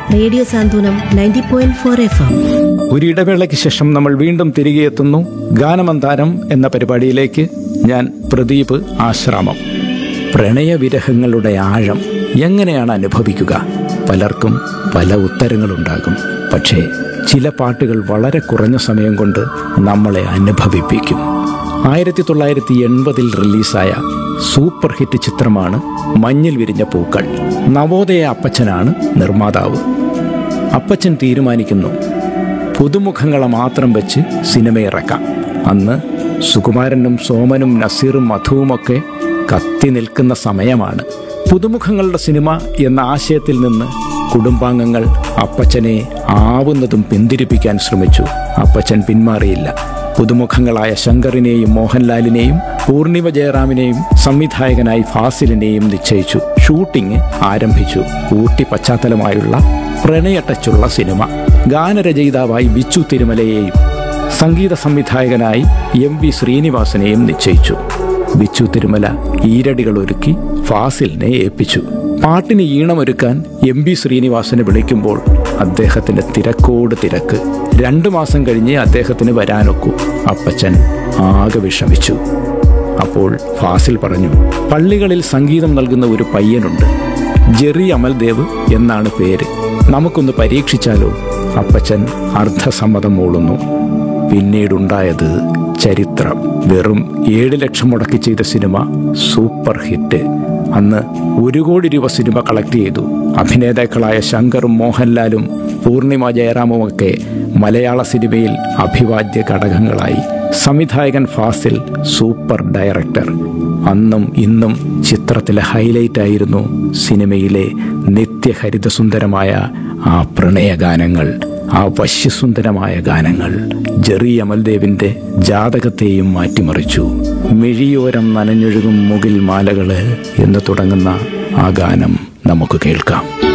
radio Santhwanam ninety point four F M ഒരിടവേളയ്ക്ക് ശേഷം നമ്മൾ വീണ്ടും തിരികെ എത്തുന്നു ഗാനമന്താരം എന്ന പരിപാടിയിലേക്ക് ഞാൻ പ്രദീപ് ആശ്രാമം പ്രണയവിരഹങ്ങളുടെ ആഴം എങ്ങനെയാണ് അനുഭവിക്കുക പലർക്കും പല ഉത്തരങ്ങളുണ്ടാകും പക്ഷേ ചില പാട്ടുകൾ വളരെ കുറഞ്ഞ സമയം കൊണ്ട് നമ്മളെ അനുഭവിപ്പിക്കും ആയിരത്തി തൊള്ളായിരത്തി എൺപതിൽ റിലീസായ സൂപ്പർ ഹിറ്റ് ചിത്രമാണ് മഞ്ഞിൽ വിരിഞ്ഞ പൂക്കൾ നവോദയ അപ്പച്ചനാണ് നിർമ്മാതാവ് അപ്പച്ചൻ തീരുമാനിക്കുന്നു പുതുമുഖങ്ങളെ മാത്രം വെച്ച് സിനിമയിറക്കാം അന്ന് സുകുമാരനും സോമനും നസീറും മധുവുമൊക്കെ കത്തി നിൽക്കുന്ന സമയമാണ് പുതുമുഖങ്ങളുടെ സിനിമ എന്ന ആശയത്തിൽ നിന്ന് കുടുംബാംഗങ്ങൾ അപ്പച്ചനെ ആവുന്നതും പിന്തിരിപ്പിക്കാൻ ശ്രമിച്ചു അപ്പച്ചൻ പിന്മാറിയില്ല പുതുമുഖങ്ങളായ ശങ്കറിനെയും മോഹൻലാലിനെയും പൂർണിമ ജയറാമിനെയും സംവിധായകനായി ഫാസിലിനെയും നിശ്ചയിച്ചു ഷൂട്ടിംഗ് ആരംഭിച്ചു ഊട്ടി പശ്ചാത്തലമായുള്ള പ്രണയ ടച്ചുള്ള സിനിമ ഗാനരചയിതാവായി ബിച്ചു തിരുമലയെയും സംഗീത സംവിധായകനായി എം വി ശ്രീനിവാസനെയും നിശ്ചയിച്ചു ബിച്ചു തിരുമല ഈരടികൾ ഒരുക്കി ഫാസിലിനെ ഏൽപ്പിച്ചു പാട്ടിന് ഈണമൊരുക്കാൻ എം വി ശ്രീനിവാസനെ വിളിക്കുമ്പോൾ അദ്ദേഹത്തിന്റെ തിരക്കോട് തിരക്ക് രണ്ടു മാസം കഴിഞ്ഞേ അദ്ദേഹത്തിന് വരാനൊക്കൂ അപ്പച്ചൻ ആകെ വിഷമിച്ചു അപ്പോൾ ഫാസിൽ പറഞ്ഞു പള്ളികളിൽ സംഗീതം നൽകുന്ന ഒരു പയ്യനുണ്ട് ജെറി അമൽദേവ് എന്നാണ് പേര് നമുക്കൊന്ന് പരീക്ഷിച്ചാലോ അപ്പച്ചൻ അർദ്ധസമ്മതം മൂളുന്നു പിന്നീടുണ്ടായത് ചരിത്രം വെറും ഏഴ് ലക്ഷം മുടക്കി ചെയ്ത സിനിമ സൂപ്പർ ഹിറ്റ് അന്ന് ഒരു കോടി രൂപ സിനിമ കളക്ട് ചെയ്തു അഭിനേതാക്കളായ ശങ്കറും മോഹൻലാലും പൂർണിമ ജയറാമുമൊക്കെ മലയാള സിനിമയിൽ അഭിവാദ്യ ഘടകങ്ങളായി സംവിധായകൻ ഫാസിൽ സൂപ്പർ ഡയറക്ടർ അന്നും ഇന്നും ചിത്രത്തിലെ ഹൈലൈറ്റ് ആയിരുന്നു സിനിമയിലെ നിത്യഹരിതസുന്ദരമായ ആ പ്രണയഗാനങ്ങൾ ആ വശ്യസുന്ദരമായ ഗാനങ്ങൾ ജെറി അമൽദേവിന്റെ ജാതകത്തെയും മാറ്റിമറിച്ചു മിഴിയോരം നനഞ്ഞൊഴുകും മുകിൽ മാലകള് എന്ന് തുടങ്ങുന്ന ആ ഗാനം നമുക്ക് കേൾക്കാം